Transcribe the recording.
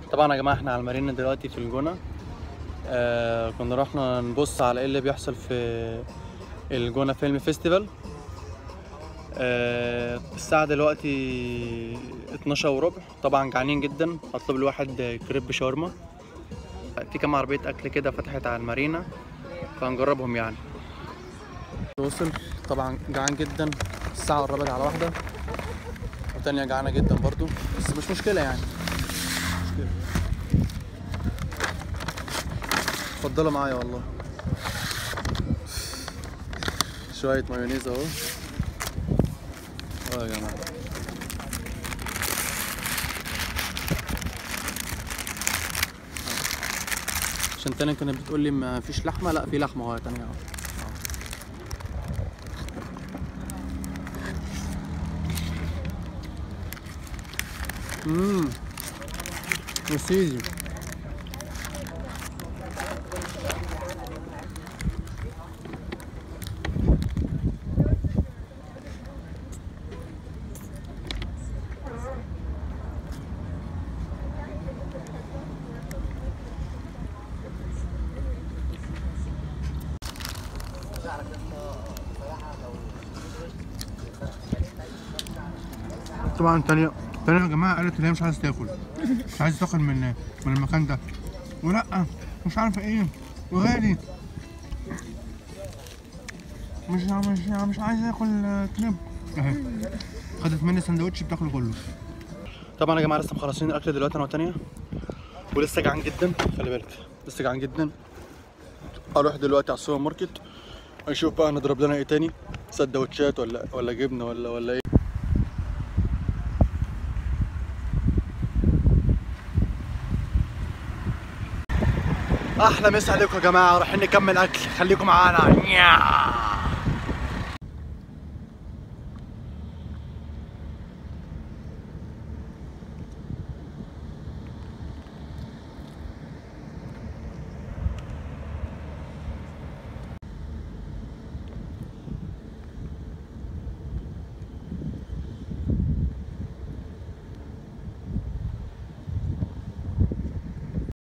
طبعا يا جماعه احنا على المارينا دلوقتي في الجونه آه كنا رحنا نبص على ايه اللي بيحصل في الجونه فيلم فيستيفال آه الساعه دلوقتي 12 وربع طبعا جعانين جدا هطلب الواحد كريب شاورما في كام عربيه اكل كده فتحت على المارينا فهنجربهم يعني وصل طبعا جعان جدا الساعه قربت على واحده وتانية جعانة جدا برضو بس مش مشكلة يعني مش مشكلة اتفضلوا معايا والله شوية مايونيز اهو اه يا جماعة عشان تانية كانت بتقول لي ما فيش لحمة لا في لحمة اهو يا تانية اهو امم يا سيدي طبعا تانية تانية يا جماعة قالت ان هي مش عايزة تاكل مش عايزة تاكل من من المكان ده ولا مش عارفة ايه وغالي مش مش مش عايزة اكل كريب اهي خدت مني سندوتش بتاكله كله طبعا يا جماعة لسه مخلصين الاكل دلوقتي انا وتانية ولسه جعان جدا خلي بالك لسه جعان جدا اروح دلوقتي على السوبر ماركت اشوف بقى نضرب لنا ايه تاني سندوتشات ولا ولا جبنه ولا ولا ايه احلى مسا عليكم يا جماعه رايحين نكمل اكل خليكم معانا